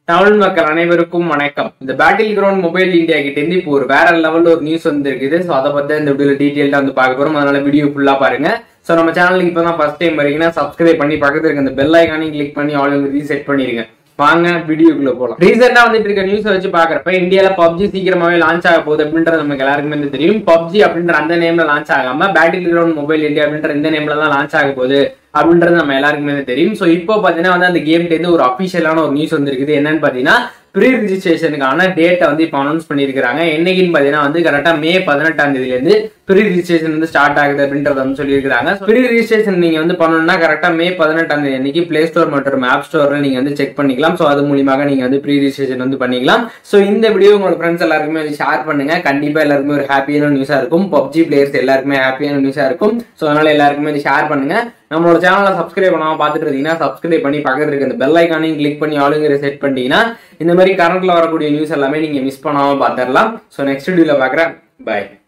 தமிழ் மக்கள் அனைவருக்கும் வணக்கம் இந்த பேட்டில் கிரவுண்ட் மொபைல் இந்தியா கிட்ட இருந்து இப்போ ஒரு வேற லெவல்ல ஒரு நியூஸ் வந்திருக்குது ஸோ அதை பத்தி இந்த வீடியோல டீட்டெயில்டா வந்து பார்க்க போறோம் அதனால வீடியோ ஃபுல்லா பாருங்க ஸோ நம்ம சேனலுக்கு இப்போ தான் ஃபர்ஸ்ட் டைம் வரீங்கன்னா சப்ஸ்கிரைப் பண்ணி பக்கத்துல இருக்க இந்த பெல் ஐக்கானையும் கிளிக் பண்ணி ஆல் ரீசெட் பண்ணிருங்க வாங்க வீடியோக்குள்ள போலாம் ரீசெண்டா வந்துட்டு இருக்க நியூஸ் வச்சு பாக்குறப்ப இந்தியால பப்ஜி சீக்கிரமாவே லான்ச் ஆக போகுது அப்படின்றது நமக்கு எல்லாருக்குமே வந்து தெரியும் பப்ஜி அப்படின்ற அந்த நேம்ல லான்ச் ஆகாம பேட்டில் கிரவுண்ட் மொபைல் இந்தியா அப்படின்ற இந்த நேம்ல தான் லான்ச் ஆக போகுது அப்படின்றது நம்ம எல்லாருக்குமே வந்து தெரியும் ஸோ இப்போ பார்த்தீங்கன்னா வந்து அந்த கேம்ல இருந்து ஒரு அஃபிஷியலான ஒரு நியூஸ் வந்திருக்குது என்னன்னு பார்த்தீங்கன்னா ப்ரீ ரிஜிஸ்ட்ரேஷனுக்கான டேட்டை வந்து இப்போ அனௌன்ஸ் பண்ணியிருக்காங்க என்னைக்குன்னு பார்த்தீங்கன்னா வந்து கரெக்டாக மே பதினெட்டாம் தேதியிலேருந்து ப்ரீ ரிஜிஸ்ட்ரேஷன் வந்து ஸ்டார்ட் ஆகுது அப்படின்றத வந்து சொல்லியிருக்காங்க ப்ரீ ரிஜிஸ்ட்ரேஷன் நீங்கள் வந்து பண்ணணும்னா கரெக்டாக மே பதினெட்டாம் தேதி அன்னைக்கு ப்ளே ஸ்டோர் மற்றும் ஆப் ஸ்டோரில் நீங்கள் வந்து செக் பண்ணிக்கலாம் ஸோ அது மூலியமாக நீங்கள் வந்து ப்ரீ ரிஜிஸ்ட்ரேஷன் வந்து பண்ணிக்கலாம் ஸோ இந்த வீடியோ உங்களோட ஃப்ரெண்ட்ஸ் எல்லாருக்குமே வந்து ஷேர் பண்ணுங்க கண்டிப்பாக எல்லாருக்குமே ஒரு ஹாப்பியான நியூஸாக இருக்கும் பப்ஜி பிளேயர்ஸ் எல்லாருக்குமே ஹாப்பியான நியூஸாக இருக்கும் ஸோ அதனால எல்லாருக்குமே வந்து ஷேர் பண்ணுங்க நம்மளோட சேனலை சப்ஸ்கிரைப் பண்ணாமல் பார்த்துட்டு இருந்தீங்கன்னா சப்ஸ்கிரைப் பண்ணி பக்கத்துல இருக்க இந்த பெல் ஐக்கானையும் கிளிக் பண்ணி ஆளுங்கிற செட் பண்ணிட்டீங்கன்னா இந்த மாதிரி கரண்ட்ல வரக்கூடிய நியூஸ் எல்லாமே நீங்க மிஸ் பண்ணாம பார்த்துடலாம் ஸோ நெக்ஸ்ட் வீடியோல பார்க்குறேன் பை